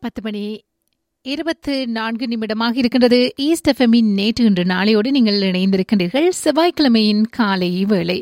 பத்து மணி இருபத்து நான்கு நிமிடமாக இருக்கின்றது ஈஸ்ட் எஃப்எம்மின் நேற்று இன்று நாளையோடு நீங்கள் இணைந்திருக்கின்றீர்கள் செவ்வாய்க்கிழமையின் காலை வேளை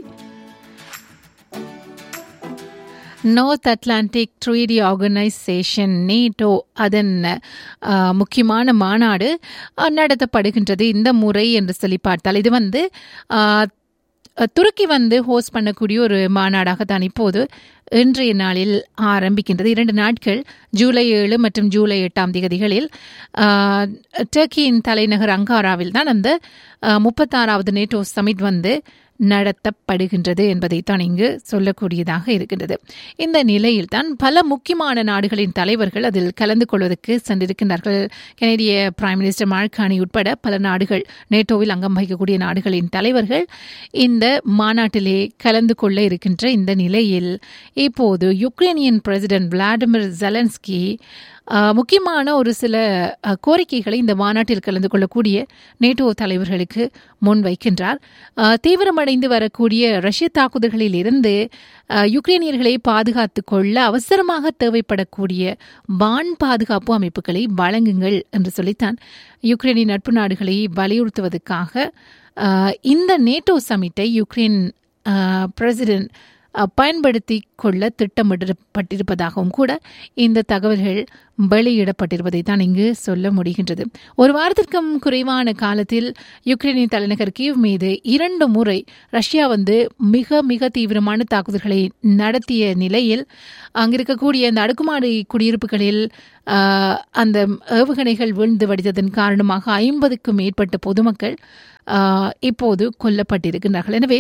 North Atlantic Treaty Organisation NATO அதன் அஹ், முக்கியமான மாநாடு அஹ், நடத்தப்படுகின்றது இந்த முறை என்று சொல்லி பார்த்தால் இது வந்து அஹ், துருக்கி வந்து ஹோஸ்ட் பண்ணக்கூடிய ஒரு மாநாடாக தான் இப்போது இன்றைய நாளில் ஆரம்பிக்கின்றது இரண்டு நாட்கள் ஜூலை ஏழு மற்றும் ஜூலை எட்டாம் தேதிகளில் ஆஹ், டர்க்கியின் தலைநகர் அங்காராவில் தான் அந்த ஆஹ், முப்பத்தாறாவது நேட்டோ சமிட் வந்து நடத்தப்படுகின்றது என்பதை தான் இங்கு சொல்லக்கூடியதாக இருக்கின்றது இந்த நிலையில் தான் பல முக்கியமான நாடுகளின் தலைவர்கள் அதில் கலந்து கொள்வதற்கு சென்றிருக்கின்றார்கள் கனேடிய பிரைம் மினிஸ்டர் மார்கானி உட்பட பல நாடுகள் நேட்டோவில் அங்கம் வகிக்கக்கூடிய நாடுகளின் தலைவர்கள் இந்த மாநாட்டிலே கலந்து கொள்ள இருக்கின்ற இந்த நிலையில் இப்போது யுக்ரைனியன் பிரசிடென்ட் விளாடிமிர் ஜெலன்ஸ்கி ஆஹ், முக்கியமான ஒரு சில ஆஹ், கோரிக்கைகளை இந்த மாநாட்டில் கலந்து கொள்ளக்கூடிய நேட்டோ தலைவர்களுக்கு முன்வைக்கின்றார் ஆஹ், தீவிரமடைந்து வரக்கூடிய ரஷ்ய தாக்குதல்களில் இருந்து ஆஹ், யுக்ரைனியர்களை பாதுகாத்துக் கொள்ள அவசரமாக தேவைப்படக்கூடிய வான் பாதுகாப்பு அமைப்புகளை வழங்குங்கள் என்று சொல்லித்தான் யுக்ரைனின் நட்பு நாடுகளை வலியுறுத்துவதற்காக ஆஹ், இந்த நேட்டோ சமிட்டை யுக்ரைன் பிரசிடென்ட் பயன்படுத்தி கொள்ள திட்டமிடப்பட்டிருப்பதாகவும் கூட இந்த தகவல்கள் வெளியிடப்பட்டிருப்பதை தான் இங்கு சொல்ல முடிகின்றது ஒரு வாரத்திற்கும் குறைவான காலத்தில் யுக்ரைனின் தலைநகர் கீவ் மீது இரண்டு முறை ரஷ்யா வந்து மிக மிக தீவிரமான தாக்குதல்களை நடத்திய நிலையில் அங்கிருக்கக்கூடிய அந்த அடுக்குமாடி குடியிருப்புகளில் ஆஹ், அந்த ஏவுகணைகள் வீழ்ந்து வடித்ததன் காரணமாக ஐம்பதுக்கும் மேற்பட்ட பொதுமக்கள் ஆஹ், இப்போது கொல்லப்பட்டிருக்கின்றார்கள் எனவே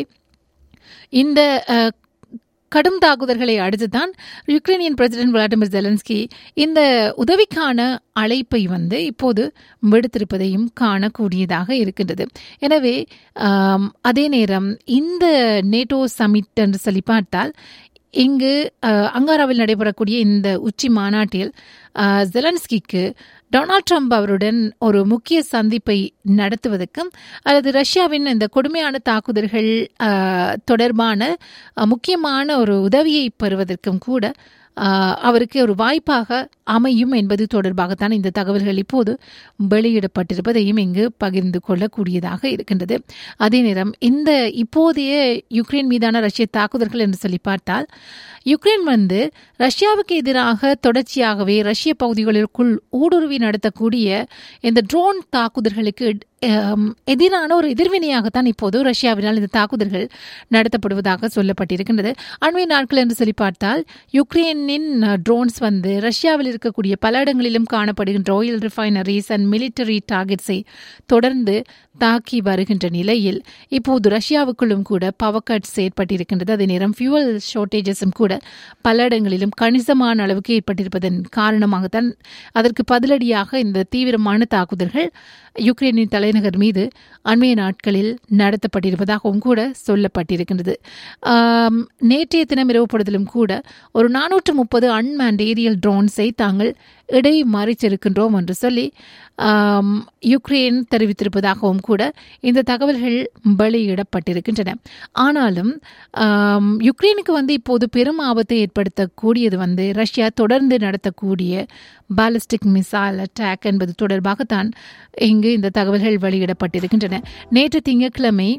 இந்த அஹ், கடும் தாக்குதல்களை அடுத்துதான் யுக்ரைனியன் பிரசிடென்ட் விளாடிமிர் ஜெலன்ஸ்கி இந்த உதவிக்கான அழைப்பை வந்து இப்போது விடுத்திருப்பதையும் காணக்கூடியதாக இருக்கின்றது எனவே ஆம், அதே நேரம் இந்த நேட்டோ சமிட் என்று சொல்லி பார்த்தால் இங்கு அஹ், அங்காராவில் நடைபெறக்கூடிய இந்த உச்சி மாநாட்டில் அஹ், ஜெலன்ஸ்கிக்கு டொனால்ட் ட்ரம்ப் அவருடன் ஒரு முக்கிய சந்திப்பை நடத்துவதற்கும் அல்லது ரஷ்யாவின் இந்த கொடுமையான தாக்குதல்கள் அஹ், தொடர்பான அஹ், முக்கியமான ஒரு உதவியை பெறுவதற்கும் கூட அஹ், அவருக்கு ஒரு வாய்ப்பாக அமையும் என்பது தொடர்பாகத்தான் இந்த தகவல்கள் இப்போது வெளியிடப்பட்டிருப்பதையும் இங்கு பகிர்ந்து கொள்ளக்கூடியதாக இருக்கின்றது அதே நேரம் இந்த இப்போதைய யுக்ரைன் மீதான ரஷ்ய தாக்குதல்கள் என்று சொல்லி பார்த்தால் யுக்ரைன் வந்து ரஷ்யாவுக்கு எதிராக தொடர்ச்சியாகவே ரஷ்ய பகுதிகளுக்குள் ஊடுருவி நடத்தக்கூடிய இந்த ட்ரோன் தாக்குதல்களுக்கு ஆம், எதிரான ஒரு எதிர்வினையாகத்தான் இப்போது ரஷ்யாவினால் இந்த தாக்குதல்கள் நடத்தப்படுவதாக சொல்லப்பட்டிருக்கின்றது அண்மை நாட்கள் என்று சொல்லி பார்த்தால் யுக்ரைனின் ட்ரோன்ஸ் வந்து ரஷ்யாவில் இருக்கக்கூடிய பல இடங்களிலும் காணப்படுகின்ற ஆயில் ரிஃபைனரிஸ் அண்ட் மிலிட்டரி டார்கெட்ஸை தொடர்ந்து தாக்கி வருகின்ற நிலையில் இப்போது ரஷ்யாவுக்குள்ளும் கூட பவர் கட்ஸ் ஏற்பட்டிருக்கின்றது அதே நேரம் ஃபியூவல் ஷார்டேஜஸும் கூட பல இடங்களிலும் கணிசமான அளவுக்கு ஏற்பட்டிருப்பதன் காரணமாகத்தான் அதற்கு பதிலடியாக இந்த தீவிரமான தாக்குதல்கள் யுக்ரைனின் தலைநகர் மீது அண்மைய நாட்களில் நடத்தப்பட்டிருப்பதாகவும் கூட சொல்லப்பட்டிருக்கின்றது ஆம், நேற்றைய தினம் இரவு பொழுதிலும் கூட ஒரு நானூற்று முப்பது அன்மேண்ட் ஏரியல் ட்ரோன்ஸை தாங்கள் இடை மறைச்சிருக்கின்றோம் என்று சொல்லி ஆம், யுக்ரைன் தெரிவித்திருப்பதாகவும் கூட இந்த தகவல்கள் வெளியிடப்பட்டிருக்கின்றன ஆனாலும் ஆம், யுக்ரைனுக்கு வந்து இப்போது பெரும் ஆபத்தை ஏற்படுத்தக்கூடியது வந்து ரஷ்யா தொடர்ந்து நடத்தக்கூடிய பாலிஸ்டிக் மிசைல் அட்டாக் என்பது தொடர்பாகத்தான் இங்கு இந்த தகவல்கள் வெளியிடப்பட்டிருக்கின்றன நேற்று திங்கட்கிழமை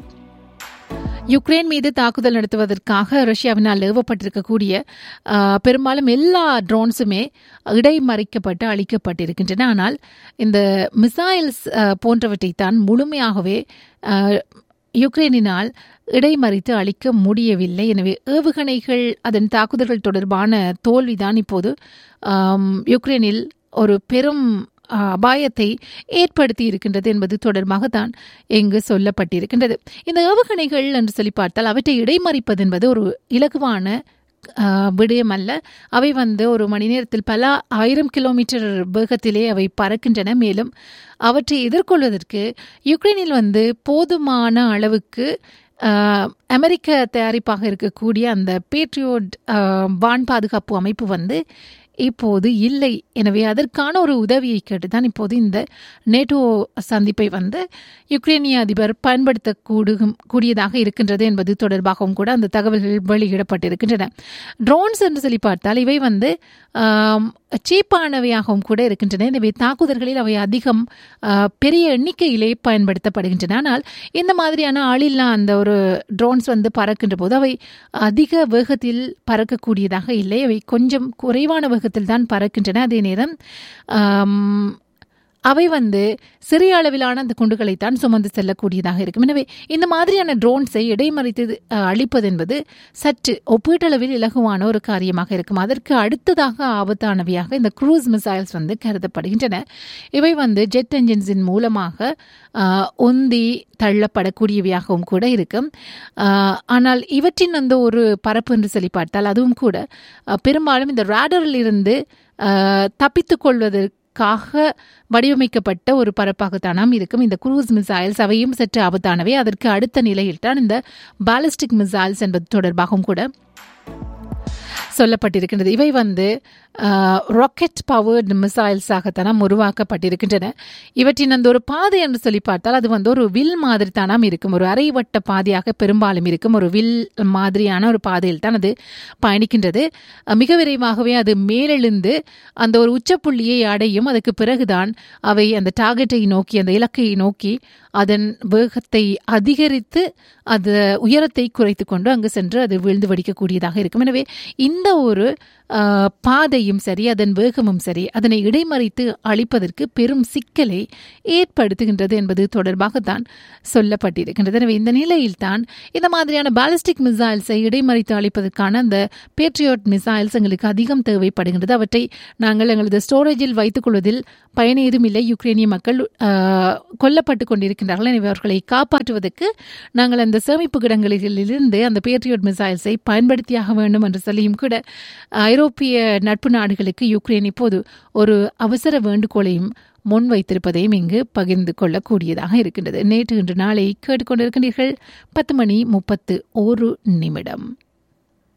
யுக்ரைன் மீது தாக்குதல் நடத்துவதற்காக ரஷ்யாவினால் ஏவப்பட்டிருக்கக்கூடிய ஆஹ், பெரும்பாலும் எல்லா ட்ரோன்ஸுமே இடைமறிக்கப்பட்டு அழிக்கப்பட்டிருக்கின்றன ஆனால் இந்த மிசைல்ஸ் போன்றவற்றை தான் முழுமையாகவே ஆஹ், யுக்ரைனினால் இடைமறித்து அளிக்க முடியவில்லை எனவே ஏவுகணைகள் அதன் தாக்குதல்கள் தொடர்பான தோல்விதான் இப்போது ஆம், யுக்ரைனில் ஒரு பெரும் ஆஹ், அபாயத்தை ஏற்படுத்தி இருக்கின்றது என்பது தொடர்பாகத்தான் இங்கு சொல்லப்பட்டிருக்கின்றது இந்த ஏவுகணைகள் என்று சொல்லி பார்த்தால் அவற்றை இடைமறிப்பது என்பது ஒரு இலகுவான ஆஹ், விடயம் அல்ல அவை வந்து ஒரு மணி நேரத்தில் பல ஆயிரம் கிலோமீட்டர் வேகத்திலே அவை பறக்கின்றன மேலும் அவற்றை எதிர்கொள்வதற்கு யுக்ரைனில் வந்து போதுமான அளவுக்கு ஆஹ், அமெரிக்க தயாரிப்பாக இருக்கக்கூடிய அந்த பேட்ரியோட் ஆஹ், வான் பாதுகாப்பு அமைப்பு வந்து இப்போது இல்லை எனவே அதற்கான ஒரு உதவியை கேட்டுதான் இப்போது இந்த நேட்டோ சந்திப்பை வந்து யுக்ரைனிய அதிபர் பயன்படுத்தக்கூடும் கூடியதாக இருக்கின்றது என்பது தொடர்பாகவும் கூட அந்த தகவல்கள் வெளியிடப்பட்டிருக்கின்றன ட்ரோன்ஸ் என்று சொல்லி பார்த்தால் இவை வந்து ஆம், சீப்பானவையாகவும் கூட இருக்கின்றன எனவே தாக்குதல்களில் அவை அதிகம் அஹ், பெரிய எண்ணிக்கையிலே பயன்படுத்தப்படுகின்றன ஆனால் இந்த மாதிரியான ஆளில்லா அந்த ஒரு ட்ரோன்ஸ் வந்து பறக்கின்ற போது அவை அதிக வேகத்தில் பறக்கக்கூடியதாக இல்லை அவை கொஞ்சம் குறைவான வேகத்தில் தான் பறக்கின்றன அதே நேரம் ஆம், அவை வந்து சிறிய அளவிலான அந்த குண்டுகளைத்தான் சுமந்து செல்லக்கூடியதாக இருக்கும் எனவே இந்த மாதிரியான ட்ரோன்ஸை இடைமறித்து அஹ், அழிப்பது என்பது சற்று ஒப்பீட்டளவில் இலகுவான ஒரு காரியமாக இருக்கும் அதற்கு அடுத்ததாக ஆபத்தானவையாக இந்த குரூஸ் மிசைல்ஸ் வந்து கருதப்படுகின்றன இவை வந்து ஜெட் என்ஜின்ஸின் மூலமாக அஹ், உந்தி தள்ளப்படக்கூடியவையாகவும் கூட இருக்கும் அஹ், ஆனால் இவற்றின் அந்த ஒரு பரப்பு என்று சொல்லி பார்த்தால் அதுவும் கூட அஹ், பெரும்பாலும் இந்த ரேடரில் இருந்து தப்பித்துக் கொள்வதற்கு காக வடிவமைக்கப்பட்ட ஒரு பரப்பாகத்தானாம் இருக்கும் இந்த குரூஸ் மிசைல்ஸ் அவையும் சற்று ஆபத்தானவை அதற்கு அடுத்த நிலையில் தான் இந்த பாலிஸ்டிக் மிசைல்ஸ் என்பது தொடர்பாகவும் கூட சொல்லப்பட்டிருக்கின்றது இவை வந்து ராக்கெட் பவர்டு மிசைல்ஸாகத்தானாம் உருவாக்கப்பட்டிருக்கின்றன இவற்றின் அந்த ஒரு பாதை என்று சொல்லி பார்த்தால் அது வந்து ஒரு வில் மாதிரி தானாம் இருக்கும் ஒரு அரைவட்ட பாதையாக பெரும்பாலும் இருக்கும் ஒரு வில் மாதிரியான ஒரு பாதையில் தான் அது பயணிக்கின்றது அஹ், மிக விரைவாகவே அது மேலெழுந்து அந்த ஒரு உச்சப்புள்ளியை அடையும் அதுக்கு பிறகுதான் அவை அந்த டார்கெட்டை நோக்கி அந்த இலக்கை நோக்கி அதன் வேகத்தை அதிகரித்து அது உயரத்தை குறைத்து கொண்டு அங்கு சென்று அது விழுந்து வெடிக்கக்கூடியதாக இருக்கும் எனவே இந்த ஒரு ஆஹ், பாதையும் சரி அதன் வேகமும் சரி அதனை இடைமறித்து அழிப்பதற்கு பெரும் சிக்கலை ஏற்படுத்துகின்றது என்பது தொடர்பாகத்தான் சொல்லப்பட்டிருக்கின்றது எனவே இந்த நிலையில்தான் இந்த மாதிரியான பாலிஸ்டிக் மிசைல்ஸை இடைமறித்து அழிப்பதற்கான அந்த பேட்ரியாட் மிசைல்ஸ் எங்களுக்கு அதிகம் தேவைப்படுகின்றது அவற்றை நாங்கள் எங்களது ஸ்டோரேஜில் வைத்துக் கொள்வதில் பயன் ஏதும் இல்லை யுக்ரைனிய மக்கள் ஆஹ், கொல்லப்பட்டு கொண்டிருக்கின்றார்கள் எனவே அவர்களை காப்பாற்றுவதற்கு நாங்கள் அந்த சேமிப்பு கிடங்களிலிருந்து அந்த பேட்ரியாட் மிசைல்ஸை பயன்படுத்தியாக வேண்டும் என்று சொல்லியும் கூட ஐரோப்பிய நட்பு நாடுகளுக்கு யுக்ரைன் இப்போது ஒரு அவசர வேண்டுகோளையும் முன்வைத்திருப்பதையும் இங்கு பகிர்ந்து கொள்ளக்கூடியதாக இருக்கின்றது நேற்று இன்று நாளை கேட்டுக்கொண்டிருக்கின்றீர்கள் பத்து மணி முப்பத்து ஒரு நிமிடம்